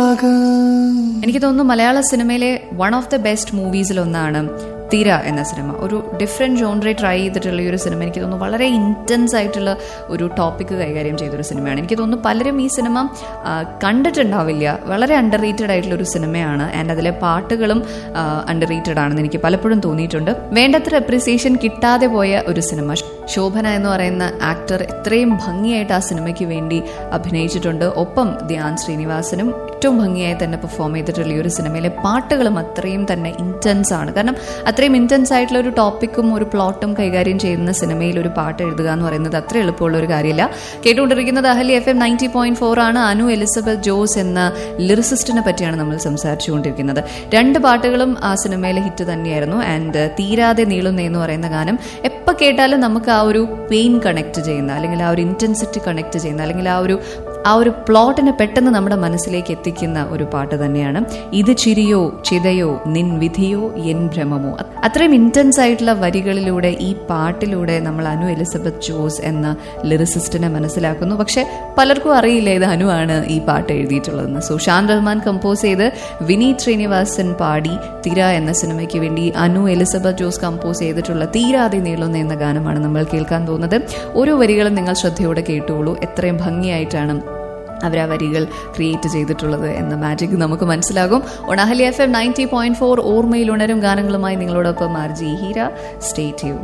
രാഗം എനിക്ക് തോന്നുന്നു മലയാള സിനിമയിലെ വൺ ഓഫ് ദ ബെസ്റ്റ് മൂവീസിലൊന്നാണ് തിര എന്ന സിനിമ ഒരു ഡിഫറെൻറ്റ് ജോൺറെ ട്രൈ ചെയ്തിട്ടുള്ള ഈ ഒരു സിനിമ എനിക്ക് തോന്നുന്നു വളരെ ഇൻറ്റൻസ് ആയിട്ടുള്ള ഒരു ടോപ്പിക്ക് കൈകാര്യം ചെയ്തൊരു സിനിമയാണ് എനിക്ക് തോന്നുന്നു പലരും ഈ സിനിമ ആ, കണ്ടിട്ടുണ്ടാവില്ല വളരെ അണ്ടർ റേറ്റഡ് ആയിട്ടുള്ള ഒരു സിനിമയാണ് ആൻഡ് അതിലെ പാട്ടുകളും അണ്ടർ റേറ്റഡ് ആണെന്ന് എനിക്ക് പലപ്പോഴും തോന്നിയിട്ടുണ്ട് വേണ്ടത്ര അപ്രിസിയേഷൻ കിട്ടാതെ പോയ ഒരു സിനിമ ശോഭന എന്ന് പറയുന്ന ആക്ടർ ഇത്രയും ഭംഗിയായിട്ട് ആ സിനിമയ്ക്ക് വേണ്ടി അഭിനയിച്ചിട്ടുണ്ട് ഒപ്പം ധ്യാൻ ശ്രീനിവാസനും ഏറ്റവും ഭംഗിയായി തന്നെ പെർഫോം ചെയ്തിട്ടുള്ള ഈ ഒരു സിനിമയിലെ പാട്ടുകളും അത്രയും തന്നെ ഇൻറ്റൻസ് ആണ് കാരണം അത്രയും ഇൻറ്റൻസ് ആയിട്ടുള്ള ഒരു ടോപ്പിക്കും ഒരു പ്ലോട്ടും കൈകാര്യം ചെയ്യുന്ന സിനിമയിൽ ഒരു പാട്ട് എഴുതുക എന്ന് പറയുന്നത് അത്ര എളുപ്പമുള്ള ഒരു കാര്യമില്ല കേട്ടുകൊണ്ടിരിക്കുന്നത് അഹലി F M ninety point four ആണ് അനു എലിസബത്ത് ജോസ് എന്ന ലിറിസിസ്റ്റിനെ പറ്റിയാണ് നമ്മൾ സംസാരിച്ചുകൊണ്ടിരിക്കുന്നത് രണ്ട് പാട്ടുകളും ആ സിനിമയിലെ ഹിറ്റ് തന്നെയായിരുന്നു ആൻഡ് തീരാതെ നീളുന്നേ എന്ന് പറയുന്ന ഗാനം എപ്പോൾ കേട്ടാലും നമുക്ക് ആ ഒരു പെയിൻ കണക്ട് ചെയ്യുന്ന അല്ലെങ്കിൽ ആ ഒരു ഇന്റൻസിറ്റി കണക്ട് ചെയ്യുന്ന അല്ലെങ്കിൽ ആ ഒരു ആ ഒരു പ്ലോട്ടിനെ പെട്ടെന്ന് നമ്മുടെ മനസ്സിലേക്ക് എത്തിക്കുന്ന ഒരു പാട്ട് തന്നെയാണ് ഇത് ചിരിയോ ചിതയോ നിൻ വിധിയോ എൻ ഭ്രമമോ അ- അത്രയും ഇന്റൻസ് ആയിട്ടുള്ള വരികളിലൂടെ ഈ പാട്ടിലൂടെ നമ്മൾ അനു എലിസബത്ത് ജോസ് എന്ന ലിറിസിസ്റ്റിനെ മനസ്സിലാക്കുന്നു പക്ഷെ പലർക്കും അറിയില്ല ഇത് അനു ആണ് ഈ പാട്ട് എഴുതിയിട്ടുള്ളതെന്ന് സോ ഷാൻ റഹ്മാൻ കമ്പോസ് ചെയ്ത് വിനീത് ശ്രീനിവാസൻ പാടി തിര എന്ന സിനിമയ്ക്ക് വേണ്ടി അനു എലിസബത്ത് ജോസ് കമ്പോസ് ചെയ്തിട്ടുള്ള തീരാതെ നീളുന്ന എന്ന ഗാനമാണ് നമ്മൾ കേൾക്കാൻ പോകുന്നത് ഓരോ വരികളും നിങ്ങൾ ശ്രദ്ധയോടെ കേട്ടോളൂ എത്രയും ഭംഗിയായിട്ടാണ് അവർ ആ വരികൾ ക്രിയേറ്റ് ചെയ്തിട്ടുള്ളത് എന്ന മാജിക് നമുക്ക് മനസ്സിലാകും ഒണഹലി F M ninety point four ഓർമ്മയിൽ ഉണരും ഗാനങ്ങളുമായി നിങ്ങളോടൊപ്പം ആർ ജി ഹീര സ്റ്റേറ്റ് ചെയ്യും